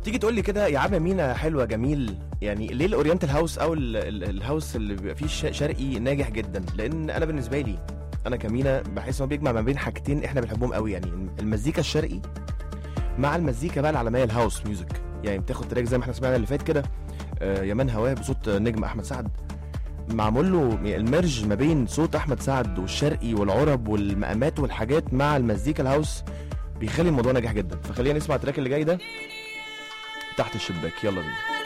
تيجي تقول لي كده يا عم مينا حلوه جميل يعني ليه الاورينتال هاوس او ال ال الهاوس اللي بيبقى فيه ش- شرقي ناجح جدا لان انا بالنسبه لي انا كمينا بحس انه بيجمع ما بين حاجتين احنا بنحبهم قوي يعني المزيكا الشرقي مع المزيكا بقى العالميه الهاوس ميوزك يعني بتاخد تراك زي ما احنا سمعنا اللي فات كده آه، يمان هواه بصوت نجم احمد سعد معمول له الميرج ما بين صوت احمد سعد والشرقي والعرب والمقامات والحاجات مع المزيكا الهاوس بيخلي الموضوع ناجح جدا فخلينا نسمع التراك اللي جاي ده تحت الشباك يلا بينا